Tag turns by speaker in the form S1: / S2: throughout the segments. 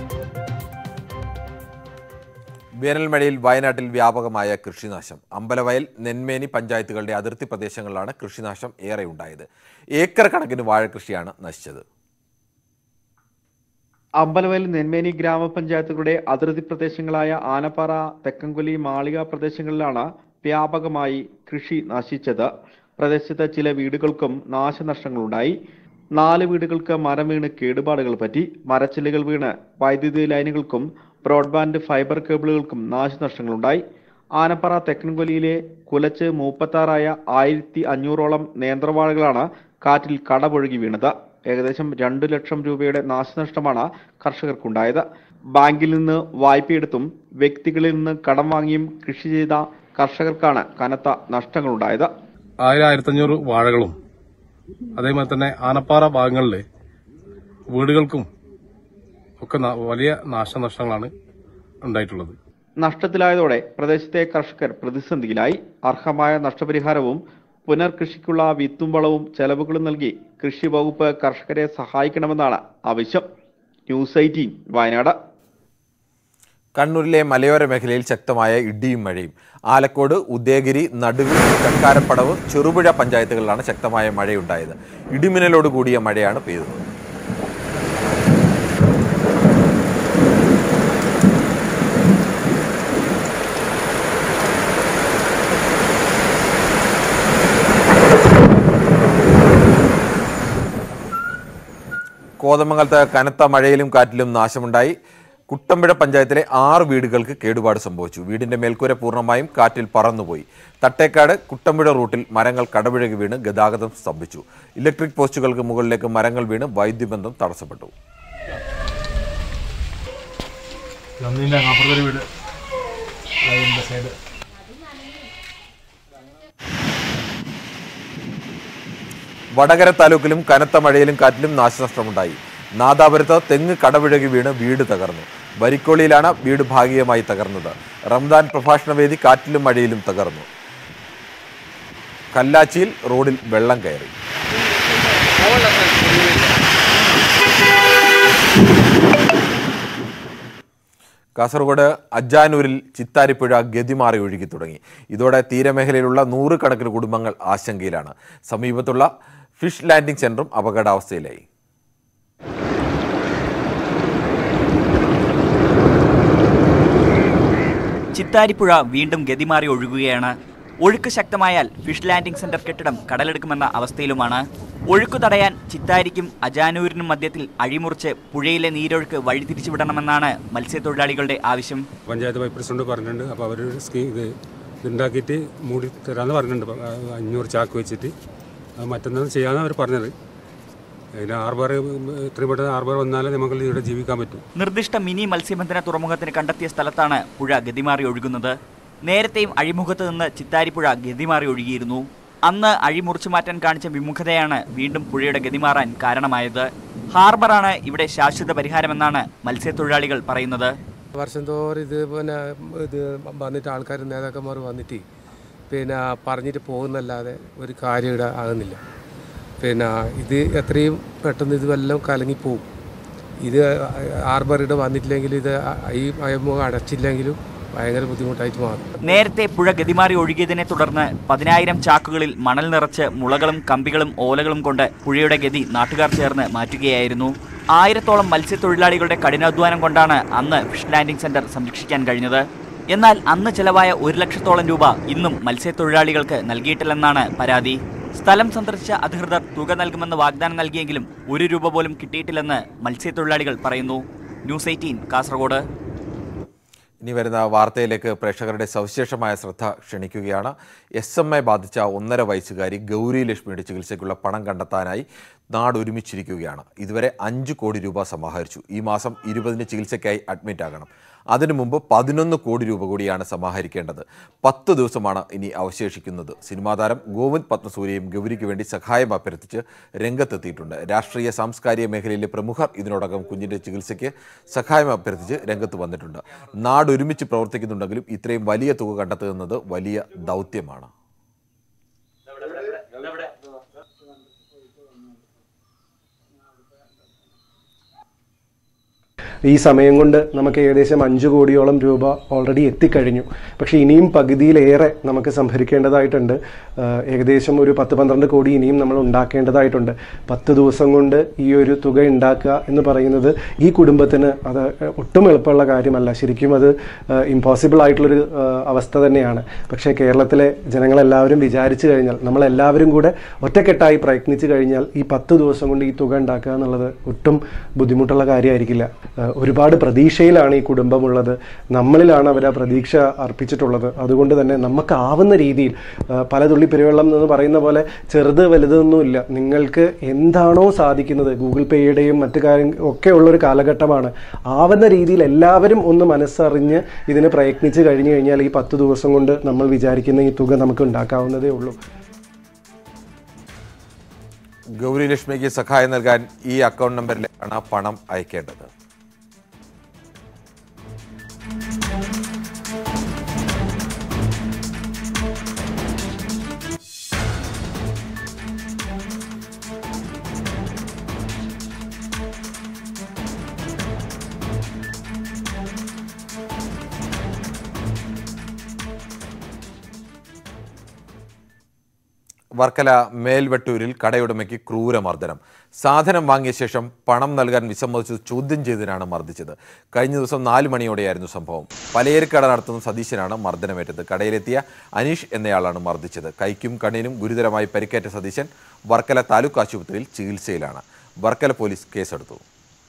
S1: വേനൽ മഴയിൽ വയനാട്ടിൽ വ്യാപകമായ കൃഷിനാശം അമ്പലവയൽ നെന്മേനി പഞ്ചായത്തുകളുടെ അതിർത്തി പ്രദേശങ്ങളിലാണ് കൃഷിനാശം ഏറെ ഉണ്ടായത് ഏക്കർ കണക്കിന് വാഴകൃഷിയാണ് നശിച്ചത്
S2: അമ്പലവയൽ നെന്മേനി ഗ്രാമപഞ്ചായത്തുകളുടെ അതിർത്തി പ്രദേശങ്ങളായ ആനപ്പാറ തെക്കൻകൊല്ലി മാളിക പ്രദേശങ്ങളിലാണ് വ്യാപകമായി കൃഷി നശിച്ചത് പ്രദേശത്ത് ചില വീടുകൾക്കും നാശനഷ്ടങ്ങളുണ്ടായി നാല് വീടുകൾക്ക് മരം വീണ് കേടുപാടുകൾ പറ്റി മരച്ചില്ലുകൾ വീണ് വൈദ്യുതി ലൈനുകൾക്കും ബ്രോഡ്ബാൻഡ് ഫൈബർ കേബിളുകൾക്കും നാശനഷ്ടങ്ങളുണ്ടായി ആനപ്പാറ തെക്കൻകൊല്ലിയിലെ കുലച്ച് മൂപ്പത്താറായ ആയിരത്തി അഞ്ഞൂറോളം നേന്ത്രവാഴകളാണ് കാറ്റിൽ കടപൊഴുകി വീണത് ഏകദേശം രണ്ടു ലക്ഷം രൂപയുടെ നാശനഷ്ടമാണ് കർഷകർക്കുണ്ടായത് ബാങ്കിൽ നിന്ന് വായ്പയെടുത്തും വ്യക്തികളിൽ നിന്ന് കടം വാങ്ങിയും കൃഷി ചെയ്ത കർഷകർക്കാണ് കനത്ത നഷ്ടങ്ങളുണ്ടായത്
S3: ആയിരം ആയിരത്തഞ്ഞൂറ് വാഴകളും അതേമാതിരി തന്നെ ആനപ്പാറ ഭാഗങ്ങളിൽ വീടുകൾക്കും ഒക്കെ ന- വലിയ നാശനഷ്ടങ്ങളാണ് ഉണ്ടായിട്ടുള്ളത്
S2: നഷ്ടത്തിലായതോടെ പ്രദേശത്തെ കർഷകർ പ്രതിസന്ധിയിലായി അർഹമായ നഷ്ടപരിഹാരവും പുനർകൃഷിക്കുള്ള വിത്തും വളവും ചെലവുകളും നൽകി കൃഷി വകുപ്പ് കർഷകരെ സഹായിക്കണമെന്നാണ് ആവശ്യം ന്യൂസ് എയ്റ്റീൻ വയനാട്
S1: കണ്ണൂരിലെ മലയോര മേഖലയിൽ ശക്തമായ ഇടിയും മഴയും ആലക്കോട് ഉദയഗിരി നടുവിൽ ചക്കാരപ്പടവ് ചെറുപുഴ പഞ്ചായത്തുകളിലാണ് ശക്തമായ മഴയുണ്ടായത് ഇടിമിന്നലോട് കൂടിയ മഴയാണ് പെയ്തത് കോതമംഗലത്ത് കനത്ത മഴയിലും കാറ്റിലും നാശമുണ്ടായി കുട്ടമ്പുഴ പഞ്ചായത്തിലെ ആറ് വീടുകൾക്ക് കേടുപാട് സംഭവിച്ചു വീടിന്റെ മേൽക്കൂര പൂർണ്ണമായും കാറ്റിൽ പറന്നുപോയി തട്ടേക്കാട് കുട്ടമ്പുഴ റൂട്ടിൽ മരങ്ങൾ കടപുഴകി വീണ് ഗതാഗതം സ്തംഭിച്ചു ഇലക്ട്രിക് പോസ്റ്റുകൾക്ക് മുകളിലേക്ക് മരങ്ങൾ വീണ് വൈദ്യുതിബന്ധം തടസ്സപ്പെട്ടു
S3: ഒന്നിന്റെ അപ്പുറത്തൊരു വീട് സൈഡ്
S1: വടകര താലൂക്കിലും കനത്ത മഴയിലും കാറ്റിലും നാശനഷ്ടമുണ്ടായി നാദാപുരത്ത് തെങ്ങ് കടപുഴകി വീണ് വീട് തകർന്നു വരിക്കോളിയിലാണ് വീട് ഭാഗികമായി തകർന്നത് റംദാൻ പ്രഭാഷണവേദി കാറ്റിലും മഴയിലും തകർന്നു കല്ലാച്ചിയിൽ റോഡിൽ വെള്ളം കയറി കാസർഗോഡ് അജാനൂരിൽ ചിത്താരിപ്പുഴ ഗതിമാറി ഒഴുകി തുടങ്ങി ഇതോടെ തീരമേഖലയിലുള്ള നൂറുകണക്കിന് കുടുംബങ്ങൾ ആശങ്കയിലാണ് സമീപത്തുള്ള ഫിഷ് ലാൻഡിംഗ് സെന്ററും അപകടാവസ്ഥയിലായി
S4: ചിത്താരിപ്പുഴ വീണ്ടും ഗതിമാറി ഒഴുകുകയാണ് ഒഴുക്ക് ശക്തമായാൽ ഫിഷ് ലാൻഡിംഗ് സെന്റർ കെട്ടിടം കടലെടുക്കുമെന്ന അവസ്ഥയിലുമാണ് ഒഴുക്ക് തടയാൻ ചിത്താരിക്കും അജാനൂരിനും മധ്യത്തിൽ അഴിമുറിച്ച് പുഴയിലെ നീരൊഴുക്ക് വഴിതിരിച്ചുവിടണമെന്നാണ് മത്സ്യത്തൊഴിലാളികളുടെ ആവശ്യം
S5: പഞ്ചായത്ത് വൈസ് പ്രസിഡന്റ് പറഞ്ഞിട്ടുണ്ട് അപ്പോൾ അവർ സ്കീം ഇത് ഇതുണ്ടാക്കിയിട്ട് മൂടി തരാമെന്ന് പറഞ്ഞിട്ടുണ്ട് ഇപ്പം, ആ, അഞ്ഞൂറ് ചാക്ക് വെച്ചിട്ട് അത് മറ്റൊന്നും ചെയ്യാമെന്ന് അവർ പറഞ്ഞത് അതിന് ആർബർ എത്രയും പെട്ടെന്ന് ആർബർ വന്നാലേ നമുക്ക് ഇവിടെ ജീവിക്കാൻ പറ്റും
S4: നിർദ്ദിഷ്ട മിനി മത്സ്യബന്ധന തുറമുഖത്തിന് കണ്ടെത്തിയ സ്ഥലത്താണ് പുഴ ഗതിമാറി ഒഴുകുന്നത് നേരത്തെയും അഴിമുഖത്ത് നിന്ന് ചിത്താരിപ്പുഴ ഗതിമാറി ഒഴുകിയിരുന്നു അന്ന് അഴിമുറിച്ചു മാറ്റാൻ കാണിച്ച വിമുഖതയാണ് വീണ്ടും പുഴയുടെ ഗതിമാറാൻ കാരണമായത് ഹാർബറാണ് ഇവിടെ ശാശ്വത പരിഹാരമെന്നാണ് മത്സ്യത്തൊഴിലാളികൾ പറയുന്നത്
S6: വർഷം തോറും ഇത് പിന്നെ ഇത് വന്നിട്ട് ആൾക്കാർ നേതാക്കന്മാർ വന്നിട്ട് പിന്നെ പറഞ്ഞിട്ട് പോകുന്നല്ലാതെ ഒരു കാര്യം ഇവിടെ ആകുന്നില്ല പിന്നെ ഇത് എത്രയും പെട്ടെന്ന് ഇത് വല്ലതും കലങ്ങിപ്പോവും ഇത് ആർബർ ഇവിടെ വന്നിട്ടില്ലെങ്കിൽ ഇത് ഈ അയമുഖം അടച്ചില്ലെങ്കിലും ഭയങ്കര ബുദ്ധിമുട്ടായിട്ട് മാറും
S4: നേരത്തെ പുഴ ഗതിമാറി ഒഴുകിയതിനെ തുടർന്ന് പതിനായിരം ചാക്കുകളിൽ മണൽ നിറച്ച് മുളകളും കമ്പികളും ഓലകളും കൊണ്ട് പുഴയുടെ ഗതി നാട്ടുകാർ ചേർന്ന് മാറ്റുകയായിരുന്നു ആയിരത്തോളം മത്സ്യത്തൊഴിലാളികളുടെ കഠിനാധ്വാനം കൊണ്ടാണ് അന്ന് ഫിഷ് ലാൻഡിംഗ് സെന്റർ സംരക്ഷിക്കാൻ കഴിഞ്ഞത് എന്നാൽ അന്ന് ചെലവായ ഒരു ലക്ഷത്തോളം രൂപ ഇന്നും മത്സ്യത്തൊഴിലാളികൾക്ക് നൽകിയിട്ടില്ലെന്നാണ് പരാതി സ്ഥലം സന്ദർശിച്ച അധികൃതർ തുക നൽകുമെന്ന് വാഗ്ദാനം നൽകിയെങ്കിലും ഒരു രൂപ പോലും കിട്ടിയിട്ടില്ലെന്ന് മത്സ്യത്തൊഴിലാളികൾ പറയുന്നു ന്യൂസ് എയ്റ്റീൻ കാസർഗോഡ്
S1: ഇനി വരുന്ന വാർത്തയിലേക്ക് പ്രേക്ഷകരുടെ സവിശേഷമായ ശ്രദ്ധ ക്ഷണിക്കുകയാണ് എസ് എം എ ബാധിച്ച ഒന്നര വയസ്സുകാരി ഗൗരി ലക്ഷ്മിയുടെ ചികിത്സയ്ക്കുള്ള പണം കണ്ടെത്താനായി നാട് ഒരുമിച്ചിരിക്കുകയാണ് ഇതുവരെ അഞ്ച് കോടി രൂപ സമാഹരിച്ചു ഈ മാസം ഇരുപതിന് ചികിത്സയ്ക്കായി അഡ്മിറ്റ് ആകണം അതിനു മുമ്പ് പതിനൊന്ന് കോടി രൂപ കൂടിയാണ് സമാഹരിക്കേണ്ടത് പത്ത് ദിവസമാണ് ഇനി അവശേഷിക്കുന്നത് സിനിമാ താരം ഗോവിന്ദ് പത്മസൂര്യയും ഗൗരിക്ക് വേണ്ടി സഹായം അഭ്യർത്ഥിച്ച് രംഗത്തെത്തിയിട്ടുണ്ട് രാഷ്ട്രീയ സാംസ്കാരിക മേഖലയിലെ പ്രമുഖർ ഇതിനോടകം കുഞ്ഞിന്റെ ചികിത്സയ്ക്ക് സഹായം അഭ്യർത്ഥിച്ച് രംഗത്ത് വന്നിട്ടുണ്ട് നാട് ഒരുമിച്ച് പ്രവർത്തിക്കുന്നുണ്ടെങ്കിലും ഇത്രയും വലിയ തുക കണ്ടെത്തുന്നത് വലിയ ദൗത്യമാണ്
S7: ഈ സമയം കൊണ്ട് നമുക്ക് ഏകദേശം അഞ്ച് കോടിയോളം രൂപ ഓൾറെഡി എത്തിക്കഴിഞ്ഞു പക്ഷേ ഇനിയും പകുതിയിലേറെ നമുക്ക് സംഭരിക്കേണ്ടതായിട്ടുണ്ട് ആഹ് ഏകദേശം ഒരു പത്ത് പന്ത്രണ്ട് കോടി ഇനിയും നമ്മൾ ഉണ്ടാക്കേണ്ടതായിട്ടുണ്ട് പത്ത് ദിവസം കൊണ്ട് ഈ ഒരു തുക ഉണ്ടാക്കുക എന്ന് പറയുന്നത് ഈ കുടുംബത്തിന് അത് ഒട്ടും എളുപ്പമുള്ള കാര്യമല്ല ശരിക്കും അത് ഇമ്പോസിബിൾ ആയിട്ടുള്ളൊരു ആഹ് അവസ്ഥ തന്നെയാണ് പക്ഷേ കേരളത്തിലെ ജനങ്ങളെല്ലാവരും വിചാരിച്ചു കഴിഞ്ഞാൽ നമ്മളെല്ലാവരും കൂടെ ഒറ്റക്കെട്ടായി പ്രയത്നിച്ചു കഴിഞ്ഞാൽ ഈ പത്ത് ദിവസം കൊണ്ട് ഈ തുക ഉണ്ടാക്കുക എന്നുള്ളത് ഒട്ടും ബുദ്ധിമുട്ടുള്ള കാര്യമായിരിക്കില്ല ആഹ് ഒരുപാട് പ്രതീക്ഷയിലാണ് ഈ കുടുംബമുള്ളത് നമ്മളിലാണ് അവർ ആ പ്രതീക്ഷ അർപ്പിച്ചിട്ടുള്ളത് അതുകൊണ്ട് തന്നെ നമുക്കാവുന്ന രീതിയിൽ ആഹ് പല തുള്ളി പെരുവെള്ളം എന്ന് പറയുന്ന പോലെ ചെറുത് വലുതൊന്നുമില്ല നിങ്ങൾക്ക് എന്താണോ സാധിക്കുന്നത് ഗൂഗിൾ പേയുടെയും മറ്റു കാര്യം ഒക്കെ ഉള്ളൊരു കാലഘട്ടമാണ് ആവുന്ന രീതിയിൽ എല്ലാവരും ഒന്ന് മനസ്സറിഞ്ഞ് ഇതിന് പ്രയത്നിച്ച് കഴിഞ്ഞു കഴിഞ്ഞാൽ ഈ പത്ത് ദിവസം കൊണ്ട് നമ്മൾ വിചാരിക്കുന്ന ഈ തുക നമുക്ക് ഉണ്ടാക്കാവുന്നതേ ഉള്ളൂ
S1: ഗൗരി ലക്ഷ്മിക്ക് സഹായം നൽകാൻ ഈ അക്കൗണ്ട് നമ്പറിലേക്കാണ് പണം അയക്കേണ്ടത് വർക്കല മേൽവെട്ടൂരിൽ കടയുടമയ്ക്ക് ക്രൂരമർദ്ദനം സാധനം വാങ്ങിയ ശേഷം പണം നൽകാൻ വിസമ്മതിച്ച് ചോദ്യം ചെയ്തതിനാണ് മർദ്ദിച്ചത് കഴിഞ്ഞ ദിവസം നാല് മണിയോടെയായിരുന്നു സംഭവം പലചരക്കട നടത്തുന്ന സതീശനാണ് മർദ്ദനമേറ്റത് കടയിലെത്തിയ അനീഷ് എന്നയാളാണ് മർദ്ദിച്ചത് കൈക്കും കണ്ണിനും ഗുരുതരമായി പരിക്കേറ്റ സതീശൻ വർക്കല താലൂക്ക് ആശുപത്രിയിൽ ചികിത്സയിലാണ് വർക്കല പോലീസ് കേസെടുത്തു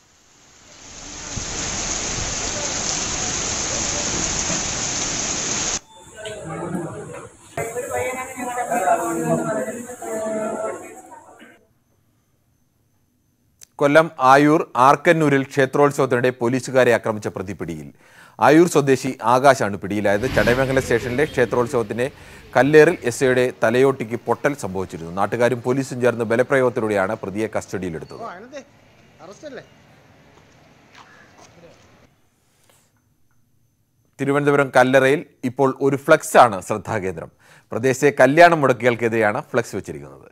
S1: കൊല്ലം ആയൂർ ആർക്കന്നൂരിൽ ക്ഷേത്രോത്സവത്തിനിടെ പോലീസുകാരെ ആക്രമിച്ച പ്രതി പിടിയിൽ ആയൂർ സ്വദേശി ആകാശാണ് പിടിയിലായത് ചടയമംഗലം സ്റ്റേഷനിലെ ക്ഷേത്രോത്സവത്തിന്റെ കല്ലേറിൽ എസ് ഐയുടെ തലയോട്ടിക്ക് പൊട്ടൽ സംഭവിച്ചിരുന്നു നാട്ടുകാരും പോലീസും ചേർന്ന് ബലപ്രയോഗത്തിലൂടെയാണ് പ്രതിയെ കസ്റ്റഡിയിലെടുത്തത് തിരുവനന്തപുരം കല്ലറയിൽ ഇപ്പോൾ ഒരു ഫ്ലക്സ് ആണ് ശ്രദ്ധാകേന്ദ്രം പ്രദേശത്തെ കല്യാണം മുടക്കികൾക്കെതിരെയാണ് ഫ്ലക്സ് വെച്ചിരിക്കുന്നത്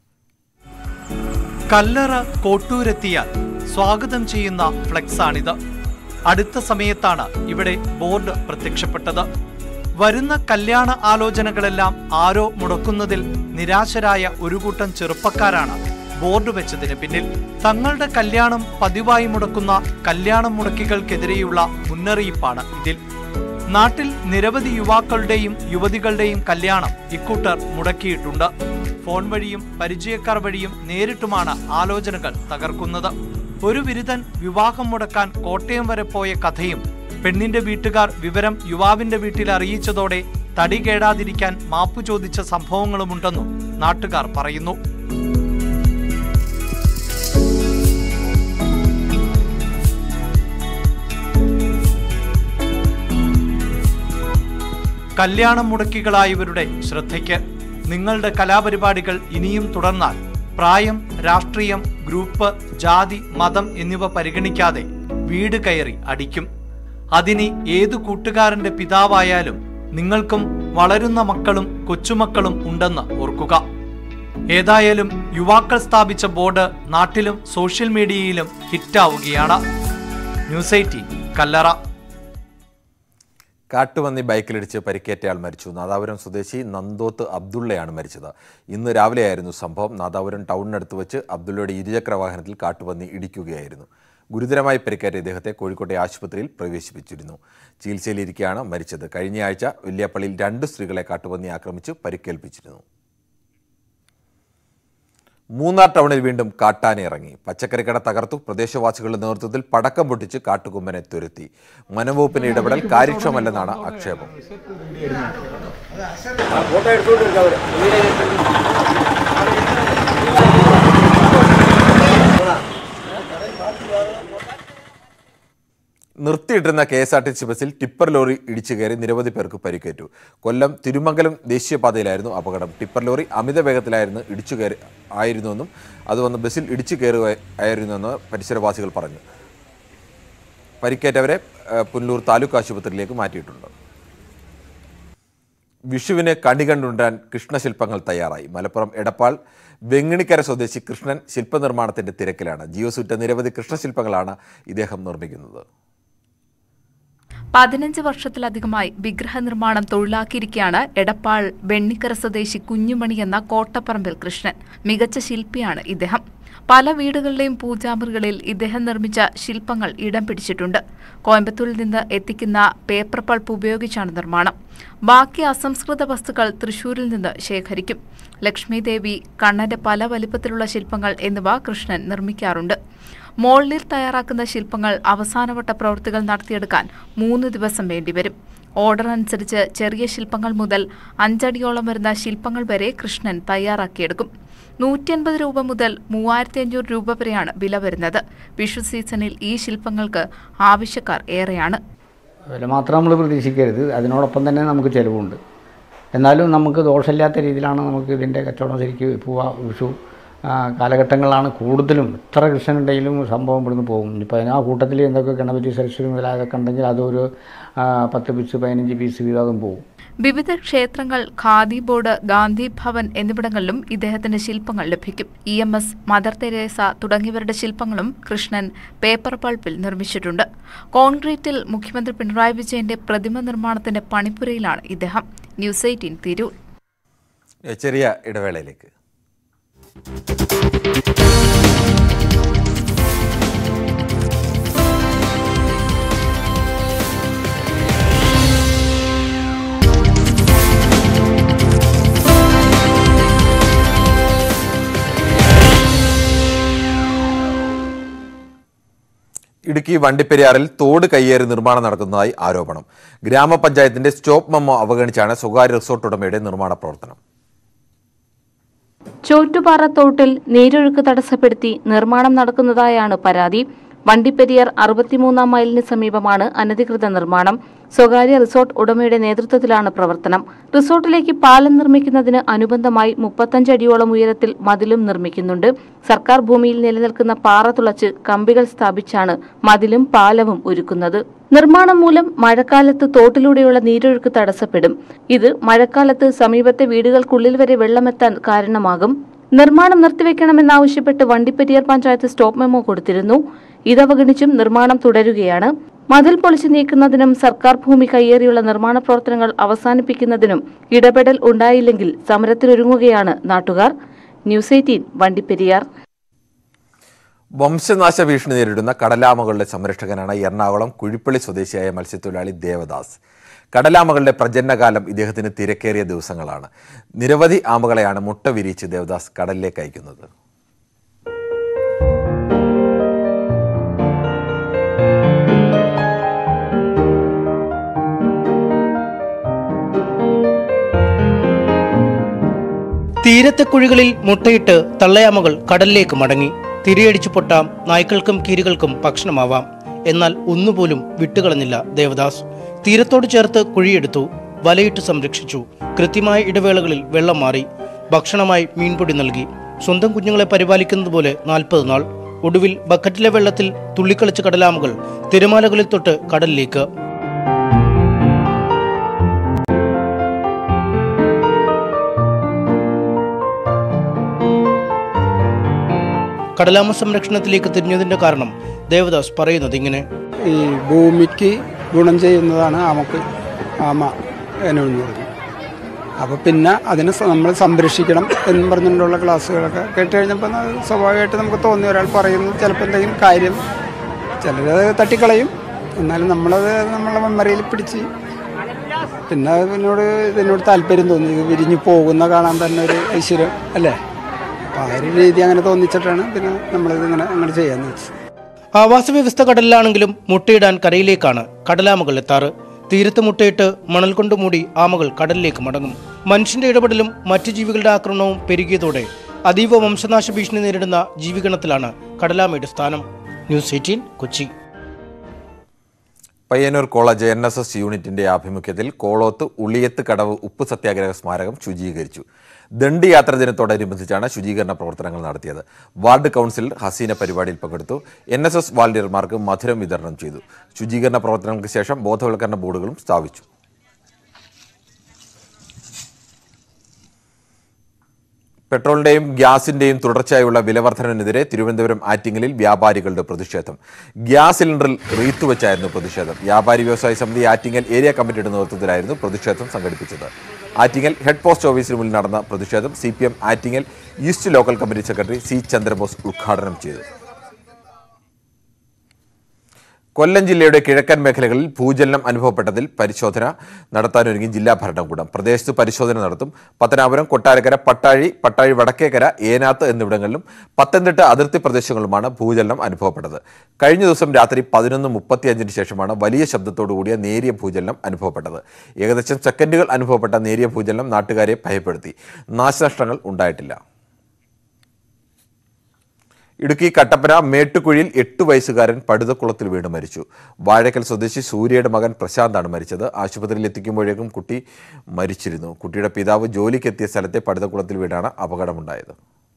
S8: കല്ലറ കോട്ടൂരെത്തിയാൽ സ്വാഗതം ചെയ്യുന്ന ഫ്ലെക്സാണിത് അടുത്ത സമയത്താണ് ഇവിടെ ബോർഡ് പ്രത്യക്ഷപ്പെട്ടത് വരുന്ന കല്യാണ ആലോചനകളെല്ലാം ആരോ മുടക്കുന്നതിൽ നിരാശരായ ഒരു കൂട്ടം ചെറുപ്പക്കാരാണ് ബോർഡ് വെച്ചതിന് പിന്നിൽ തങ്ങളുടെ കല്യാണം പതിവായി മുടക്കുന്ന കല്യാണം മുടക്കികൾക്കെതിരെയുള്ള മുന്നറിയിപ്പാണ് ഇതിൽ നാട്ടിൽ നിരവധി യുവാക്കളുടെയും യുവതികളുടെയും കല്യാണം ഇക്കൂട്ടർ മുടക്കിയിട്ടുണ്ട് ഫോൺ വഴിയും പരിചയക്കാർ വഴിയും നേരിട്ടുമാണ് ആലോചനകൾ തകർക്കുന്നത് ഒരു ബിരുദൻ വിവാഹം മുടക്കാൻ കോട്ടയം വരെ പോയ കഥയും പെണ്ണിന്റെ വീട്ടുകാർ വിവരം യുവാവിന്റെ വീട്ടിൽ അറിയിച്ചതോടെ തടി കേടാതിരിക്കാൻ മാപ്പു ചോദിച്ച സംഭവങ്ങളുമുണ്ടെന്നും നാട്ടുകാർ പറയുന്നു കല്യാണം മുടക്കികളായവരുടെ ശ്രദ്ധയ്ക്ക് നിങ്ങളുടെ കലാപരിപാടികൾ ഇനിയും തുടർന്നാൽ പ്രായം രാഷ്ട്രീയം ഗ്രൂപ്പ് ജാതി മതം എന്നിവ പരിഗണിക്കാതെ വീട് കയറി അടിക്കും അതിന് ഏതു കൂട്ടുകാരന്റെ പിതാവായാലും നിങ്ങൾക്കും വളരുന്ന മക്കളും കൊച്ചുമക്കളും ഉണ്ടെന്ന് ഓർക്കുക ഏതായാലും യുവാക്കൾ സ്ഥാപിച്ച ബോർഡ് നാട്ടിലും സോഷ്യൽ മീഡിയയിലും ഹിറ്റാവുകയാണ് ന്യൂസ് എയ്റ്റീൻ കല്ലറ
S1: കാട്ടുപന്നി ബൈക്കിലിടിച്ച് പരിക്കേറ്റയാൾ മരിച്ചു നാദാപുരം സ്വദേശി നന്തോത്ത് അബ്ദുള്ളയാണ് മരിച്ചത് ഇന്ന് രാവിലെയായിരുന്നു സംഭവം നാദാപുരം ടൗണിനടുത്ത് വെച്ച് അബ്ദുള്ളയുടെ ഇരുചക്ര വാഹനത്തിൽ കാട്ടുപന്നി ഇടിക്കുകയായിരുന്നു ഗുരുതരമായി പരിക്കേറ്റ ഇദ്ദേഹത്തെ കോഴിക്കോട്ടെ ആശുപത്രിയിൽ പ്രവേശിപ്പിച്ചിരുന്നു ചികിത്സയിലിരിക്കെയാണ് മരിച്ചത് കഴിഞ്ഞയാഴ്ച വില്യാപ്പള്ളിയിൽ രണ്ട് സ്ത്രീകളെ കാട്ടുപന്നി ആക്രമിച്ച് പരിക്കേൽപ്പിച്ചിരുന്നു മൂന്നാർ ടൗണിൽ വീണ്ടും കാട്ടാന ഇറങ്ങി പച്ചക്കറിക്കട തകർത്തു പ്രദേശവാസികളുടെ നേതൃത്വത്തിൽ പടക്കം പൊട്ടിച്ച് കാട്ടുകൊമ്പനെ തുരത്തി വനംവകുപ്പിന്റെ ഇടപെടൽ കാര്യക്ഷമല്ലെന്നാണ് ആക്ഷേപം നിർത്തിയിട്ടിരുന്ന K S R T C ബസ്സിൽ ടിപ്പർ ലോറി ഇടിച്ചു കയറി നിരവധി പേർക്ക് പരിക്കേറ്റു കൊല്ലം തിരുമംഗലം ദേശീയപാതയിലായിരുന്നു അപകടം ടിപ്പർ ലോറി അമിത വേഗത്തിലായിരുന്നു ഇടിച്ചു കയറി ആയിരുന്നുവെന്നും അത് വന്ന് ബസ്സിൽ ഇടിച്ചു കയറുകയായിരുന്നുവെന്ന് പരിസരവാസികൾ പറഞ്ഞു പരിക്കേറ്റവരെ ഏഹ്, പുനലൂർ താലൂക്ക് ആശുപത്രിയിലേക്ക് മാറ്റിയിട്ടുണ്ട് വിഷുവിന് കണി കണ്ടുണ്ടാൻ കൃഷ്ണശില്പങ്ങൾ തയ്യാറായി മലപ്പുറം എടപ്പാൾ വെങ്ങിണിക്കര സ്വദേശി കൃഷ്ണൻ ശില്പനിർമ്മാണത്തിന്റെ തിരക്കിലാണ് ജിയോസൂറ്റ നിരവധി കൃഷ്ണശില്പങ്ങളാണ് ഇദ്ദേഹം നിർമ്മിക്കുന്നത്
S9: പതിനഞ്ച് വർഷത്തിലധികമായി വിഗ്രഹ നിർമ്മാണം തൊഴിലാക്കിയിരിക്കെയാണ് എടപ്പാൾ വെണ്ണിക്കര സ്വദേശി കുഞ്ഞുമണി എന്ന കോട്ടപ്പറമ്പിൽ കൃഷ്ണൻ മികച്ച ശില്പിയാണ് ഇദ്ദേഹം പല വീടുകളിലെയും പൂജാമുറികളിൽ ഇദ്ദേഹം നിർമ്മിച്ച ശില്പങ്ങൾ ഇടം പിടിച്ചിട്ടുണ്ട് കോയമ്പത്തൂരിൽ നിന്ന് എത്തിക്കുന്ന പേപ്പർ പൾപ്പ് ഉപയോഗിച്ചാണ് നിർമ്മാണം ബാക്കി അസംസ്കൃത വസ്തുക്കൾ തൃശൂരിൽ നിന്ന് ശേഖരിക്കും ലക്ഷ്മി ദേവി കണ്ണന്റെ പല വലിപ്പത്തിലുള്ള ശില്പങ്ങൾ എന്നിവ കൃഷ്ണൻ നിർമ്മിക്കാറുണ്ട് മോൾഡിൽ തയ്യാറാക്കുന്ന ശില്പങ്ങൾ അവസാനവട്ട പ്രവൃത്തികൾ നടത്തിയെടുക്കാൻ മൂന്ന് ദിവസം വേണ്ടിവരും ഓർഡർ അനുസരിച്ച് ചെറിയ ശില്പങ്ങൾ മുതൽ അഞ്ചടിയോളം വരുന്ന ശില്പങ്ങൾ വരെ കൃഷ്ണൻ തയ്യാറാക്കിയെടുക്കും നൂറ്റിയൻപത് രൂപ മുതൽ മൂവായിരത്തി അഞ്ഞൂറ് രൂപ വരെയാണ് വില വരുന്നത് വിഷു സീസണിൽ ഈ ശില്പങ്ങൾക്ക് ആവശ്യക്കാർ ഏറെയാണ്
S10: വില മാത്രം നമ്മൾ പ്രതീക്ഷിക്കരുത് അതിനോടൊപ്പം തന്നെ നമുക്ക് ചിലവുണ്ട് എന്നാലും നമുക്ക് ദോഷമില്ലാത്ത രീതിയിലാണ് നമുക്ക് ഇതിൻ്റെ കച്ചവടം ശരിക്ക് പോവുക വിഷു ആ, കാലഘട്ടങ്ങളിലാണ് കൂടുതലും എത്ര കൃഷ്ണനുണ്ടെങ്കിലും സംഭവം ഇവിടുന്ന് പോകും ഇപ്പോൾ ആ കൂട്ടത്തിൽ എന്തൊക്കെ ഗണപതി സരസ്വതി മുതലായതൊക്കെ ഉണ്ടെങ്കിൽ അതൊരു ആ, പത്ത് പീസ് പതിനഞ്ച് പീസ് വീതം പോകും
S9: വിവിധ ക്ഷേത്രങ്ങൾ ഖാദി ബോർഡ് ഗാന്ധി ഭവൻ എന്നിവിടങ്ങളിലും ഇദ്ദേഹത്തിന്റെ ശില്പങ്ങൾ ലഭിക്കും E M S Mother Teresa തുടങ്ങിയവരുടെ ശില്പങ്ങളും കൃഷ്ണൻ പേപ്പർ പൾപ്പിൽ നിർമ്മിച്ചിട്ടുണ്ട് കോൺക്രീറ്റിൽ മുഖ്യമന്ത്രി പിണറായി വിജയന്റെ പ്രതിമ നിർമ്മാണത്തിന്റെ പണിപ്പുരയിലാണ് ഇദ്ദേഹം ന്യൂസ് എയ്റ്റീൻ തിരൂർ
S1: ചെറിയ ഇടവേളയിലേക്ക് ഇടുക്കി വണ്ടിപ്പെരിയാറിൽ തോട് കയ്യേറി നിർമ്മാണം നടക്കുന്നതായി ആരോപണം ഗ്രാമപഞ്ചായത്തിന്റെ സ്റ്റോപ്പ് മെമ്മോ അവഗണിച്ചാണ് സ്വകാര്യ റിസോർട്ട് ഉടമയുടെ നിർമ്മാണ പ്രവർത്തനം
S11: ചോറ്റുപാറ തോട്ടിൽ നീരൊഴുക്ക് തടസ്സപ്പെടുത്തി നിർമ്മാണം നടക്കുന്നതായാണ് പരാതി വണ്ടിപ്പെരിയാർ അറുപത്തിമൂന്നാം മൈലിന് സമീപമാണ് അനധികൃത നിർമ്മാണം സ്വകാര്യ റിസോർട്ട് ഉടമയുടെ നേതൃത്വത്തിലാണ് പ്രവർത്തനം റിസോർട്ടിലേക്ക് പാലം നിർമ്മിക്കുന്നതിന് അനുബന്ധമായി മുപ്പത്തഞ്ച് അടിയോളം ഉയരത്തിൽ മതിലും നിർമ്മിക്കുന്നുണ്ട് സർക്കാർ ഭൂമിയിൽ നിലനിൽക്കുന്ന പാറ തുളച്ച് കമ്പികൾ സ്ഥാപിച്ചാണ് മതിലും പാലവും ഒരുക്കുന്നത് നിർമ്മാണം മൂലം മഴക്കാലത്ത് തോട്ടിലൂടെയുള്ള നീരൊഴുക്ക് തടസ്സപ്പെടും ഇത് മഴക്കാലത്ത് സമീപത്തെ വീടുകൾക്കുള്ളിൽ വരെ വെള്ളമെത്താൻ കാരണമാകും നിർമ്മാണം നിർത്തിവെക്കണമെന്നാവശ്യപ്പെട്ട് വണ്ടിപ്പെരിയാർ പഞ്ചായത്ത് സ്റ്റോപ്പ് മെമ്മോ കൊടുത്തിരുന്നു ഇതവഗണിച്ചും നിർമ്മാണം തുടരുകയാണ് മതിൽ പൊളിച്ചു നീക്കുന്നതിനും സർക്കാർ ഭൂമി കയ്യേറിയുള്ള നിർമ്മാണ പ്രവർത്തനങ്ങൾ അവസാനിപ്പിക്കുന്നതിനും ഇടപെടൽ ഉണ്ടായില്ലെങ്കിൽ സമരത്തിനൊരുങ്ങുകയാണ് നാട്ടുകാർ ന്യൂസ് എയ്റ്റീൻ വണ്ടിപ്പെരിയാർ
S1: വംശനാശ ഭീഷണി നേരിടുന്ന കടലാമകളുടെ സംരക്ഷകനാണ് എറണാകുളം കുഴിപ്പള്ളി സ്വദേശിയായ മത്സ്യത്തൊഴിലാളി ദേവദാസ് കടലാമകളുടെ പ്രജനനകാലം ഇദ്ദേഹത്തിന് തിരക്കേറിയ ദിവസങ്ങളാണ് നിരവധി ആമകളെയാണ് മുട്ട വിരിയിച്ച് ദേവദാസ് കടലിലേക്ക് അയക്കുന്നത്
S12: തീരത്തെ കുഴികളിൽ മുട്ടയിട്ട് തള്ളയാമകൾ കടലിലേക്ക് മടങ്ങി തിരിയടിച്ചു പൊട്ടാം നായ്ക്കൾക്കും കീരികൾക്കും ഭക്ഷണമാവാം എന്നാൽ ഒന്നുപോലും വിട്ടുകളഞ്ഞില്ല ദേവദാസ് തീരത്തോട് ചേർത്ത് കുഴിയെടുത്തു വലയിട്ട് സംരക്ഷിച്ചു കൃത്യമായ ഇടവേളകളിൽ വെള്ളം മാറി ഭക്ഷണമായി മീൻപൊടി നൽകി സ്വന്തം കുഞ്ഞുങ്ങളെ പരിപാലിക്കുന്നത് പോലെ നാൽപ്പത് നാൾ ഒടുവിൽ ബക്കറ്റിലെ വെള്ളത്തിൽ തുള്ളിക്കളിച്ച കടലാമകൾ തിരമാലകളിൽ തൊട്ട് കടലിലേക്ക് കടലാമ സംരക്ഷണത്തിലേക്ക് തിരിഞ്ഞതിന്റെ കാരണം ദേവദാസ് പറയുന്നത് ഇങ്ങനെ
S13: ഈ ഭൂമിക്ക് ഗുണം ചെയ്യുന്നതാണ് ആമക്ക് ആമ എന്ന് പറഞ്ഞത് അപ്പോൾ പിന്നെ അതിനെ സ- നമ്മൾ സംരക്ഷിക്കണം എന്ന് പറഞ്ഞിട്ടുള്ള ക്ലാസ്സുകളൊക്കെ കേട്ട് കഴിഞ്ഞപ്പോൾ അത് സ്വാഭാവികമായിട്ട് നമുക്ക് തോന്നി ഒരാൾ പറയുന്നത് ചിലപ്പോൾ എന്തെങ്കിലും കാര്യം ചിലരത് തട്ടിക്കളയും എന്നാലും നമ്മളത് നമ്മളെ മെമ്മറിയിൽ പിടിച്ച് പിന്നെ അതിനോട് ഇതിനോട് താല്പര്യം തോന്നി ഇത് വിരിഞ്ഞു പോകുന്ന കാണാൻ തന്നെ ഒരു ഐശ്വര്യം അല്ലേ അപ്പോൾ ആ ഒരു രീതി അങ്ങനെ തോന്നിച്ചിട്ടാണ് പിന്നെ നമ്മളിത് ഇങ്ങനെ അങ്ങനെ ചെയ്യാന്ന് വെച്ചത്
S12: ആവാസ വ്യവസ്ഥ കടലിലാണെങ്കിലും മുട്ടയിടാൻ കരയിലേക്കാണ് കടലാമകൾ എത്താറ് തീരത്ത് മുട്ടയിട്ട് മണൽ കൊണ്ട് മൂടി ആമകൾ കടലിലേക്ക് മടങ്ങും മനുഷ്യന്റെ ഇടപെടലും മറ്റു ജീവികളുടെ ആക്രമണവും പെരുകിയതോടെ അതീവ വംശനാശ ഭീഷണി നേരിടുന്ന ജീവിഗണത്തിലാണ് കടലാമയുടെ സ്ഥാനം news eighteen Kochi
S1: Payyanur college N S S യൂണിറ്റിന്റെ ആഭിമുഖ്യത്തിൽ കോളോത്ത് ഉളിയത്ത് കടവ് ഉപ്പ് സത്യാഗ്രഹ സ്മാരകം ശുചീകരിച്ചു ദണ്ഡി യാത്ര ദിനത്തോടനുബന്ധിച്ചാണ് ശുചീകരണ പ്രവർത്തനങ്ങൾ നടത്തിയത് വാർഡ് കൗൺസിലർ ഹസീന പരിപാടിയിൽ പങ്കെടുത്തു എൻ എസ് എസ് വാളണ്ടിയർമാർക്ക് മധുരം വിതരണം ചെയ്തു ശുചീകരണ പ്രവർത്തനങ്ങൾക്ക് ശേഷം ബോധവൽക്കരണ ബോർഡുകളും സ്ഥാപിച്ചു പെട്രോളിന്റെയും ഗ്യാസിന്റെയും തുടർച്ചയായുള്ള വിലവർധനവിനെതിരെ തിരുവനന്തപുരം ആറ്റിങ്ങലിൽ വ്യാപാരികളുടെ പ്രതിഷേധം ഗ്യാസ് സിലിണ്ടറിൽ റീത്ത് വെച്ചായിരുന്നു പ്രതിഷേധം വ്യാപാരി വ്യവസായ സമിതി ആറ്റിങ്ങൽ ഏരിയ കമ്മിറ്റിയുടെ നേതൃത്വത്തിലായിരുന്നു പ്രതിഷേധം സംഘടിപ്പിച്ചത് ആറ്റിങ്ങൽ ഹെഡ് പോസ്റ്റ് ഓഫീസിന് മുന്നിൽ നടന്ന പ്രതിഷേധം C Attingal east local committee secretary C Chandrabose ഉദ്ഘാടനം ചെയ്തു കൊല്ലം ജില്ലയുടെ കിഴക്കൻ മേഖലകളിൽ ഭൂചലനം അനുഭവപ്പെട്ടതിൽ പരിശോധന നടത്താനൊരുങ്ങി ജില്ലാ ഭരണകൂടം പ്രദേശത്ത് പരിശോധന നടത്തും പത്തനാപുരം കൊട്ടാരക്കര പട്ടാഴി പട്ടാഴി വടക്കേക്കര ഏനാത്ത് എന്നിവിടങ്ങളിലും പത്തനംതിട്ട അതിർത്തി പ്രദേശങ്ങളുമാണ് ഭൂചലനം അനുഭവപ്പെട്ടത് കഴിഞ്ഞ ദിവസം രാത്രി പതിനൊന്ന് മുപ്പത്തിയഞ്ചിന് ശേഷമാണ് വലിയ ശബ്ദത്തോടു കൂടിയ നേരിയ ഭൂചലനം അനുഭവപ്പെട്ടത് ഏകദേശം സെക്കൻഡുകൾ അനുഭവപ്പെട്ട നേരിയ ഭൂചലനം നാട്ടുകാരെ ഭയപ്പെടുത്തി നാശനഷ്ടങ്ങൾ ഉണ്ടായിട്ടില്ല ഇടുക്കി കട്ടപ്പന മേട്ടുകുഴിയിൽ എട്ട് വയസ്സുകാരൻ പടുതക്കുളത്തിൽ വീണ് മരിച്ചു വാഴക്കൽ സ്വദേശി സൂര്യയുടെ മകൻ പ്രശാന്താണ് മരിച്ചത് ആശുപത്രിയിൽ എത്തിക്കുമ്പോഴേക്കും കുട്ടി മരിച്ചിരുന്നു കുട്ടിയുടെ പിതാവ് ജോലിക്കെത്തിയ സ്ഥലത്തെ പടുതക്കുളത്തിൽ വീണാണ് അപകടമുണ്ടായത്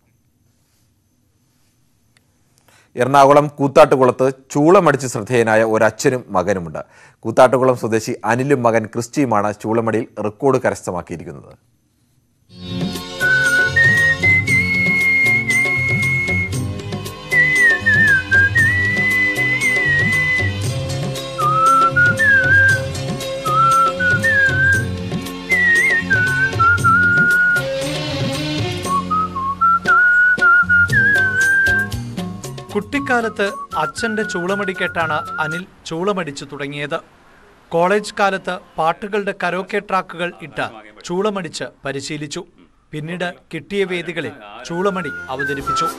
S1: എറണാകുളം കൂത്താട്ടുകുളത്ത് ചൂളമടിച്ച് ശ്രദ്ധേയനായ ഒരച്ഛനും മകനുമുണ്ട് കൂത്താട്ടുകുളം സ്വദേശി അനിലും മകൻ ക്രിസ്റ്റിയുമാണ് ചൂളമടിയിൽ റെക്കോർഡ് കരസ്ഥമാക്കിയിരിക്കുന്നത്
S8: കുട്ടിക്കാലത്ത് അച്ഛന്റെ ചൂളമടി കേട്ടാണ് അനിൽ ചൂളമടിച്ചു തുടങ്ങിയത് കോളേജ് കാലത്ത് പാട്ടുകളുടെ കരോക്കെ ട്രാക്കുകൾ ഇട്ട് ചൂളമടിച്ച് പരിശീലിച്ചു പിന്നീട് കിട്ടിയ വേദികളിൽ ചൂളമടി അവതരിപ്പിച്ചു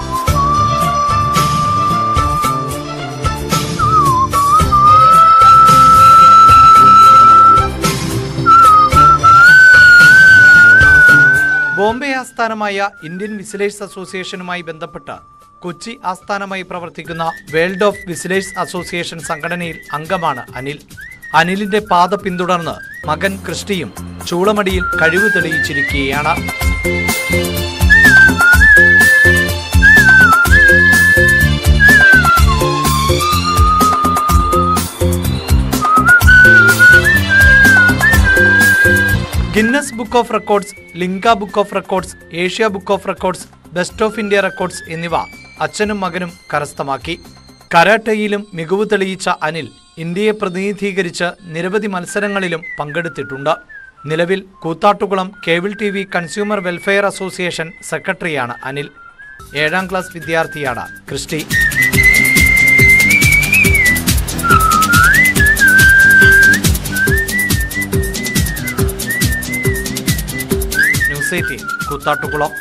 S8: ബോംബെ ആസ്ഥാനമായ ഇന്ത്യൻ വിസിലേഴ്സ് അസോസിയേഷനുമായി ബന്ധപ്പെട്ട് കൊച്ചി ആസ്ഥാനമായി പ്രവർത്തിക്കുന്ന വേൾഡ് ഓഫ് വിസിലേഴ്സ് അസോസിയേഷൻ സംഘടനയിൽ അംഗമാണ് അനിൽ അനിലിന്റെ പാത പിന്തുടർന്ന് മകൻ ക്രിസ്റ്റിയും ചൂളമടിയിൽ കഴിവ് തെളിയിച്ചിരിക്കുകയാണ് Guinness book of records Limca book of records Asia book of records best of India records എന്നിവ അച്ഛനും മകനും കരസ്ഥമാക്കി കരാട്ടയിലും മികവ് തെളിയിച്ച അനിൽ ഇന്ത്യയെ പ്രതിനിധീകരിച്ച് നിരവധി മത്സരങ്ങളിലും പങ്കെടുത്തിട്ടുണ്ട് നിലവിൽ Koothattukulam cable T V consumer welfare association സെക്രട്ടറിയാണ് അനിൽ ഏഴാം ക്ലാസ് വിദ്യാർത്ഥിയാണ് ക്രിസ്റ്റി ന്യൂസ് എയ്റ്റീൻ കൂത്താട്ടുകുളം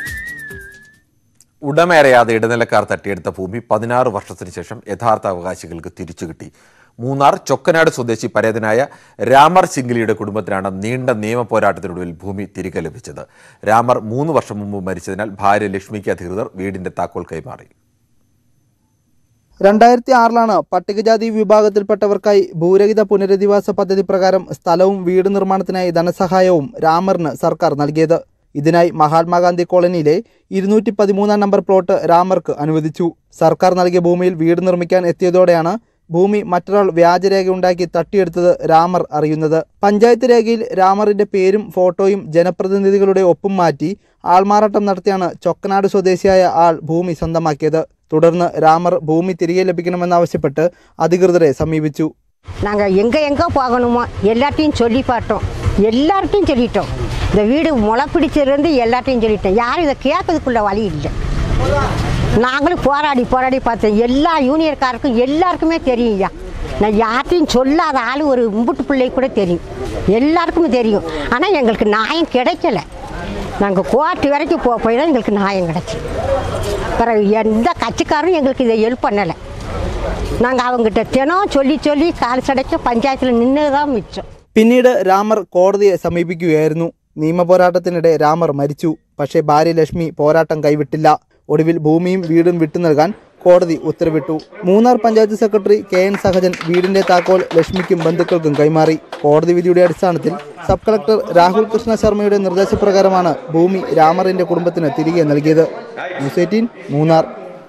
S1: ഉടമയറിയാതെ ഇടനിലക്കാർ തട്ടിയെടുത്ത ഭൂമി പതിനാറ് വർഷത്തിന് ശേഷം യഥാർത്ഥ അവകാശികൾക്ക് തിരിച്ചു കിട്ടി മൂന്നാർ ചൊക്കനാട് സ്വദേശി പരേതനായ രാമർ സിംഗിലിയുടെ കുടുംബത്തിനാണ് നീണ്ട നിയമ പോരാട്ടത്തിനൊടുവിൽ ഭൂമി തിരികെ ലഭിച്ചത് രാമർ മൂന്ന് വർഷം മുമ്പ് മരിച്ചതിനാൽ ഭാര്യ ലക്ഷ്മിക്ക് അധികൃതർ വീടിന്റെ താക്കോൽ കൈമാറി
S14: രണ്ടായിരത്തി ആറിലാണ് പട്ടികജാതി വിഭാഗത്തിൽപ്പെട്ടവർക്കായി ഭൂരഹിത പുനരധിവാസ പദ്ധതി പ്രകാരം സ്ഥലവും വീട് നിർമ്മാണത്തിനായി ധനസഹായവും രാമറിന് സർക്കാർ നൽകിയത് ഇതിനായി മഹാത്മാഗാന്ധി കോളനിയിലെ ഇരുന്നൂറ്റി പതിമൂന്നാം നമ്പർ പ്ലോട്ട് രാമർക്ക് അനുവദിച്ചു സർക്കാർ നൽകിയ ഭൂമിയിൽ വീട് നിർമ്മിക്കാൻ എത്തിയതോടെയാണ് ഭൂമി മറ്റൊരാൾ വ്യാജരേഖയുണ്ടാക്കി തട്ടിയെടുത്തത് രാമർ അറിയുന്നത് പഞ്ചായത്ത് രേഖയിൽ രാമറിന്റെ പേരും ഫോട്ടോയും ജനപ്രതിനിധികളുടെ ഒപ്പും മാറ്റി ആൾമാറാട്ടം നടത്തിയാണ് ചൊക്കനാട് സ്വദേശിയായ ആൾ ഭൂമി സ്വന്തമാക്കിയത് തുടർന്ന് രാമർ ഭൂമി തിരികെ ലഭിക്കണമെന്നാവശ്യപ്പെട്ട് അധികൃതരെ സമീപിച്ചു
S15: நாங்கள் எங்கே எங்கே போகணுமோ எல்லாத்தையும் சொல்லி பார்த்தோம் எல்லார்ட்டையும் சொல்லிட்டோம் இந்த வீடு முளை பிடிச்சிருந்து எல்லாத்தையும் சொல்லிட்டோம் யாரும் இதை கேட்கறதுக்குள்ள வழி இல்லை நாங்களும் போராடி போராடி பார்த்தோம் எல்லா யூனியர்காருக்கும் எல்லாருக்குமே தெரியும் ஐயா நான் யார்ட்டையும் சொல்லாத ஆள் ஒரு இம்புட்டு பிள்ளை கூட தெரியும் எல்லாருக்குமே தெரியும் ஆனால் எங்களுக்கு நியாயம் கிடைக்கல நாங்கள் கோர்ட்டு வரைக்கும் போக போய் தான் எங்களுக்கு நியாயம் கிடைச்சி பிறகு எந்த கட்சிக்காரும் எங்களுக்கு இதை ஹெல்ப் பண்ணலை நாங்கள் அவங்ககிட்ட தினம் சொல்லி சொல்லி கால் சடைக்க பஞ்சாயத்தில் நின்று தான் மிச்சம்
S14: പിന്നീട് രാമർ കോടതിയെ സമീപിക്കുകയായിരുന്നു നിയമപോരാട്ടത്തിനിടെ രാമർ മരിച്ചു പക്ഷേ ഭാര്യ ലക്ഷ്മി പോരാട്ടം കൈവിട്ടില്ല ഒടുവിൽ ഭൂമിയും വീടും വിട്ടു നൽകാൻ കോടതി ഉത്തരവിട്ടു Munnar panchayat secretary K N Sahajan വീടിന്റെ താക്കോൽ ലക്ഷ്മിക്കും ബന്ധുക്കൾക്കും കൈമാറി കോടതി വിധിയുടെ അടിസ്ഥാനത്തിൽ സബ് കളക്ടർ രാഹുൽ കൃഷ്ണ ശർമ്മയുടെ നിർദ്ദേശപ്രകാരമാണ് ഭൂമി രാമറിന്റെ കുടുംബത്തിന് തിരികെ നൽകിയത് ന്യൂസ് എയ്റ്റീൻ മൂന്നാർ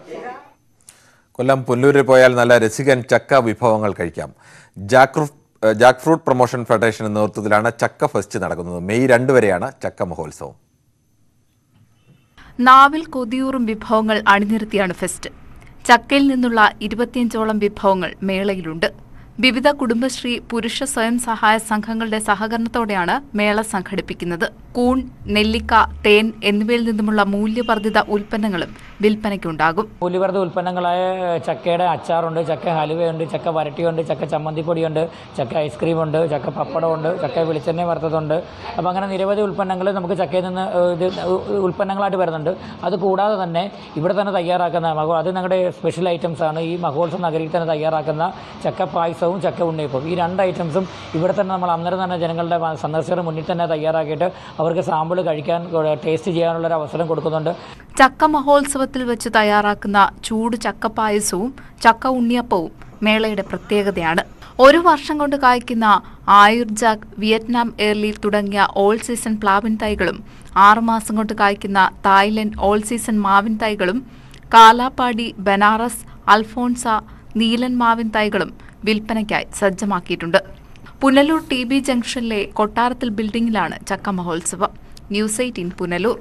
S1: കൊല്ലം പുല്ലൂരിൽ പോയാൽ നല്ല രസികൻ ചക്ക വിഭവങ്ങൾ കഴിക്കാം ജാക്ക് ജാക്ക് ഫ്രൂട്ട് പ്രൊമോഷൻ ഫെഡറേഷന്റെ നേതൃത്വത്തിലാണ് ചക്ക ഫെസ്റ്റ് നടക്കുന്നത് മെയ് രണ്ട് വരെയാണ് ചക്ക മഹോത്സവം
S9: നാവിൽ കൊതിയൂറും വിഭവങ്ങൾ അണിനിരത്തിയാണ് ഫെസ്റ്റ് ചക്കയിൽ നിന്നുള്ള ഇരുപത്തിയഞ്ചോളം വിഭവങ്ങൾ മേളയിലുണ്ട് വിവിധ കുടുംബശ്രീ പുരുഷ സ്വയം സഹായ സംഘങ്ങളുടെ സഹകരണത്തോടെയാണ് മേള സംഘടിപ്പിക്കുന്നത് കൂൺ നെല്ലിക്ക തേൻ എന്നിവയിൽ നിന്നുമുള്ള മൂല്യവർദ്ധിത ഉൽപ്പന്നങ്ങളും വിൽപ്പനയ്ക്കുണ്ടാകും
S16: മൂല്യവർദ്ധിത ഉൽപ്പന്നങ്ങളായ ചക്കയുടെ അച്ചാറുണ്ട് ചക്ക ഹലുവയുണ്ട് ചക്ക വരട്ടിയുണ്ട് ചക്ക ചമ്മന്തിപ്പൊടിയുണ്ട് ചക്ക ഐസ്ക്രീമുണ്ട് ചക്ക പപ്പടമുണ്ട് ചക്ക വെളിച്ചെണ്ണ വറുത്തതുണ്ട് അപ്പോൾ അങ്ങനെ നിരവധി ഉൽപ്പന്നങ്ങൾ നമുക്ക് ചക്കയിൽ നിന്ന് ഏഹ്, ഇത് ഉ- ഉൽപ്പന്നങ്ങളായിട്ട് വരുന്നുണ്ട് അത് കൂടാതെ തന്നെ ഇവിടെ തന്നെ തയ്യാറാക്കുന്ന മഹോ അത് ഞങ്ങളുടെ സ്പെഷ്യൽ ഐറ്റംസ് ആണ് ഈ മഹോത്സവ നഗരിയിൽ തന്നെ തയ്യാറാക്കുന്ന ചക്ക പായസവും ചക്ക ഉണ്ണിയപ്പവും ഈ രണ്ട് ഐറ്റംസും ഇവിടെ തന്നെ നമ്മൾ അന്നേരം തന്നെ ജനങ്ങളുടെ വ- സന്ദർശകരുടെ മുന്നിൽ തന്നെ തയ്യാറാക്കിയിട്ട് അവർക്ക് സാമ്പിൾ കഴിക്കാൻ ടേസ്റ്റ് ചെയ്യാനുള്ള ഒരു അവസരം കൊടുക്കുന്നുണ്ട്
S9: ചക്ക മഹോത്സവത്തിൽ വെച്ച് തയ്യാറാക്കുന്ന ചൂട് ചക്കപ്പായസവും ചക്ക ഉണ്ണിയപ്പവും മേളയുടെ പ്രത്യേകതയാണ് ഒരു വർഷം കൊണ്ട് കായ്ക്കുന്ന ആയുർജാഗ് വിയറ്റ്നാം എയർലി തുടങ്ങിയ ഓൾ സീസൺ പ്ലാവിൻ തൈകളും ആറുമാസം കൊണ്ട് കായ്ക്കുന്ന തായ്ലൻഡ് ഓൾ സീസൺ മാവിൻ തൈകളും കാലാപ്പാടി ബനാറസ് അൽഫോൺസ നീലൻ മാവിൻ തൈകളും വിൽപ്പനയ്ക്കായി സജ്ജമാക്കിയിട്ടുണ്ട് പുനലൂർ ടി ബി ജംഗ്ഷനിലെ കൊട്ടാരത്തിൽ ബിൽഡിംഗിലാണ് ചക്ക മഹോത്സവം ന്യൂസ് എയ്റ്റീൻ പുനലൂർ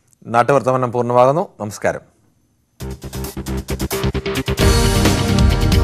S1: നാട്ടുവർത്തമാനം പൂർണ്ണമാകുന്നു നമസ്കാരം